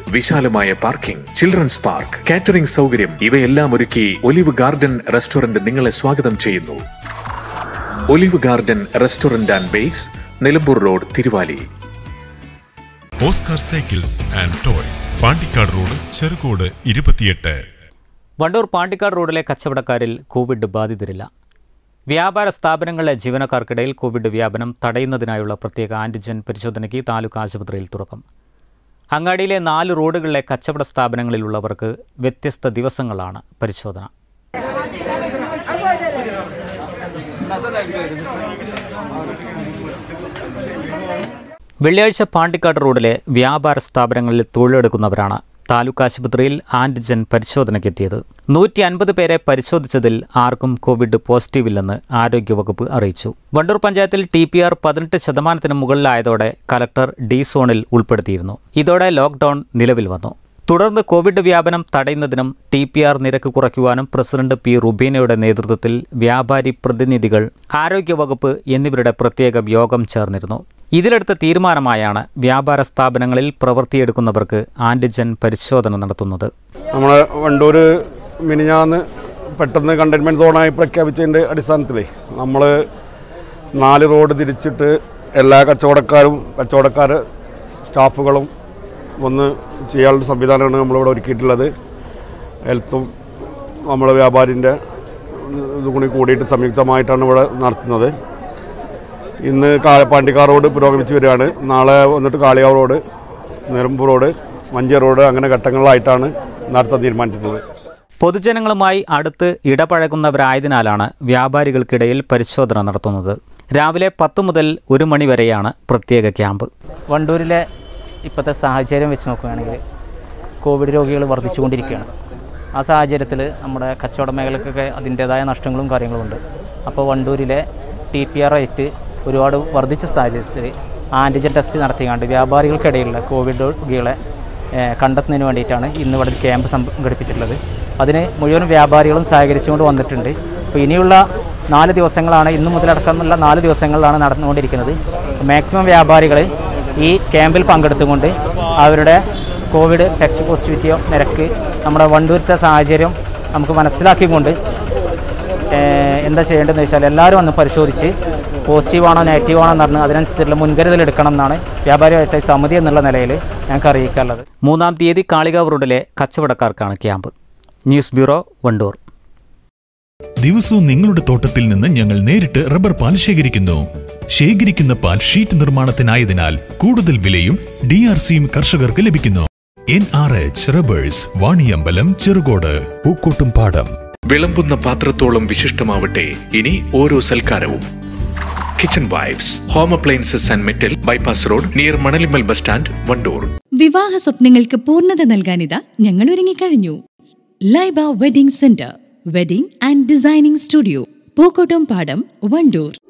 വിശാലമായ parking children's park catering സൗകര്യം ഇവയെല്ലാം ഒരുക്കി ഒലിവ് ഗാർഡൻ റെസ്റ്റോറന്റ് നിങ്ങളെ സ്വാഗതം ചെയ്യുന്നു Olive Garden Restaurant and Bakes Nilambur road Thiruvali Oscar Cycles and Toys Pandikkad road Cherukode ഇരുപത്തിയെട്ട് വണ്ടൂർ പാണ്ടിക്കാട് റോഡിലെ കച്ചവടക്കാരിൽ കോവിഡ് ബാധിതരില്ല വ്യാപാര സ്ഥാപനങ്ങളിലെ ജീവനക്കാർക്കിടയിൽ കോവിഡ് വ്യാപനം തടയുന്നതിനായുള്ള പ്രത്യേക ആൻറ്റിജൻ പരിശോധനയ്ക്ക് താലൂക്ക് ആശുപത്രിയിൽ തുറക്കും അങ്ങാടിയിലെ നാല് റോഡുകളിലെ കച്ചവട സ്ഥാപനങ്ങളിലുള്ളവർക്ക് വ്യത്യസ്ത ദിവസങ്ങളാണ് പരിശോധന വെള്ളിയാഴ്ച പാണ്ടിക്കാട് റോഡിലെ വ്യാപാര സ്ഥാപനങ്ങളിൽ തൊഴിലെടുക്കുന്നവരാണ് താലൂക്ക് ആശുപത്രിയിൽ ആന്റിജൻ പരിശോധനയ്ക്കെത്തിയത് നൂറ്റി അൻപത് പേരെ പരിശോധിച്ചതിൽ ആർക്കും കോവിഡ് പോസിറ്റീവില്ലെന്ന് ആരോഗ്യവകുപ്പ് അറിയിച്ചു വണ്ടൂർ പഞ്ചായത്തിൽ ടി പി ആർ പതിനെട്ട് ശതമാനത്തിന് മുകളിലായതോടെ കലക്ടർ ഡി സോണിൽ ഉൾപ്പെടുത്തിയിരുന്നു ഇതോടെ ലോക്ക്ഡൌൺ നിലവിൽ വന്നു തുടർന്ന് കോവിഡ് വ്യാപനം തടയുന്നതിനും ടി പി ആർ നിരക്ക് കുറയ്ക്കുവാനും പ്രസിഡന്റ് പി റുബീനയുടെ നേതൃത്വത്തിൽ വ്യാപാരി പ്രതിനിധികൾ ആരോഗ്യവകുപ്പ് എന്നിവരുടെ പ്രത്യേക യോഗം ചേർന്നിരുന്നു ഇതിലെടുത്ത തീരുമാനമായാണ് വ്യാപാര സ്ഥാപനങ്ങളിൽ പ്രവൃത്തിയെടുക്കുന്നവർക്ക് ആന്റിജൻ പരിശോധന നടത്തുന്നത് നമ്മളെ വണ്ടൂർ മിനിഞ്ഞാന്ന് പെട്ടെന്ന് കണ്ടെയ്ൻമെൻറ്റ് സോണായി പ്രഖ്യാപിച്ചതിൻ്റെ അടിസ്ഥാനത്തിൽ നമ്മൾ നാല് റോഡ് തിരിച്ചിട്ട് എല്ലാ കച്ചവടക്കാരും കച്ചവടക്കാർ സ്റ്റാഫുകളും ഒന്ന് ചെയ്യാനുള്ള സംവിധാനമാണ് നമ്മളിവിടെ ഒരുക്കിയിട്ടുള്ളത് ഹെൽത്തും നമ്മുടെ വ്യാപാരിൻ്റെ ഇതും കൂടി കൂടിയിട്ട് സംയുക്തമായിട്ടാണ് ഇവിടെ നടത്തുന്നത് ഇന്ന് കാ- പാണ്ടിക്കാർ റോഡ് പുരോഗമിച്ച് വരികയാണ് നാളെ വന്നിട്ട് Kalikavu road Nilambur road Manjeri road അങ്ങനെ ഘട്ടങ്ങളിലായിട്ടാണ് നടത്താൻ തീരുമാനിച്ചിട്ടുള്ളത് പൊതുജനങ്ങളുമായി അടുത്ത് ഇടപഴകുന്നവരായതിനാലാണ് വ്യാപാരികൾക്കിടയിൽ പരിശോധന നടത്തുന്നത് രാവിലെ പത്ത് മുതൽ ഒരു മണി വരെയാണ് പ്രത്യേക ക്യാമ്പ് വണ്ടൂരിലെ ഇപ്പോഴത്തെ സാഹചര്യം വെച്ച് നോക്കുകയാണെങ്കിൽ കോവിഡ് രോഗികൾ വർദ്ധിച്ചുകൊണ്ടിരിക്കുകയാണ് ആ സാഹചര്യത്തിൽ നമ്മുടെ കച്ചവട മേഖലക്കൊക്കെ അതിൻ്റേതായ നഷ്ടങ്ങളും കാര്യങ്ങളും ഉണ്ട് അപ്പോൾ വണ്ടൂരിലെ ടി പി ആർ റേറ്റ് ഒരുപാട് വർദ്ധിച്ച സാഹചര്യത്തിൽ ആൻറ്റിജൻ ടെസ്റ്റ് നടത്തിയാണ്ട് വ്യാപാരികൾക്കിടയിലുള്ള കോവിഡ് രോഗികളെ ഏഹ്, കണ്ടെത്തുന്നതിന് വേണ്ടിയിട്ടാണ് ഇന്ന് ഇവിടെ ഒരു ക്യാമ്പ് സംഘടിപ്പിച്ചിട്ടുള്ളത് അതിന് മുഴുവൻ വ്യാപാരികളും സഹകരിച്ചുകൊണ്ട് വന്നിട്ടുണ്ട് അപ്പോൾ ഇനിയുള്ള നാല് ദിവസങ്ങളാണ് ഇന്ന് മുതലടക്കമുള്ള നാല് ദിവസങ്ങളിലാണ് നടന്നുകൊണ്ടിരിക്കുന്നത് മാക്സിമം വ്യാപാരികൾ ഈ ക്യാമ്പിൽ പങ്കെടുത്തുകൊണ്ട് അവരുടെ കോവിഡ് ടെസ്റ്റ് പോസിറ്റിവിറ്റിയോ നിരക്ക് നമ്മുടെ വണ്ടൂരത്തെ സാഹചര്യം നമുക്ക് മനസ്സിലാക്കിക്കൊണ്ട് ഏഹ്, എന്താ ചെയ്യേണ്ടതെന്ന് വെച്ചാൽ എല്ലാവരും ഒന്ന് പരിശോധിച്ച് പോസിറ്റീവാണോ നെഗറ്റീവാണോ എന്ന് പറഞ്ഞ് അതിനനുസരിച്ചുള്ള മുൻകരുതൽ എടുക്കണം എന്നാണ് വ്യാപാരി വ്യവസായ സമിതി എന്നുള്ള നിലയിൽ ഞങ്ങൾക്ക് അറിയിക്കാനുള്ളത് മൂന്നാം തീയതി കാളികാവ് റോഡിലെ കച്ചവടക്കാർക്കാണ് ക്യാമ്പ് ന്യൂസ് ബ്യൂറോ വണ്ടൂർ ദിവസവും നിങ്ങളുടെ തോട്ടത്തിൽ നിന്ന് ഞങ്ങൾ നേരിട്ട് റബ്ബർ പാൽ ശേഖരിക്കുന്നു ശേഖരിക്കുന്ന പാൽ ഷീറ്റ് നിർമ്മാണത്തിനായതിനാൽ കൂടുതൽ വിലയും ഡി ആർ സിയും കർഷകർക്ക് ലഭിക്കുന്നു N R H rubbers Vaniyambalam Cherukode Pookkottumpadam വിളമ്പുന്ന പാത്രത്തോളം വിശിഷ്ടമാവട്ടെ ഇനി ഓരോ സൽക്കാരവും kitchen vibes home appliances and metal bypass road near Manalimal bus stand Wandoor വിവാഹ സ്വപ്നങ്ങൾക്ക് പൂർണ്ണത നൽകാനിതാ ഞങ്ങൾ ഒരുങ്ങിക്കഴിഞ്ഞു Laiba wedding centre wedding and designing studio Pookkottumpadam Wandoor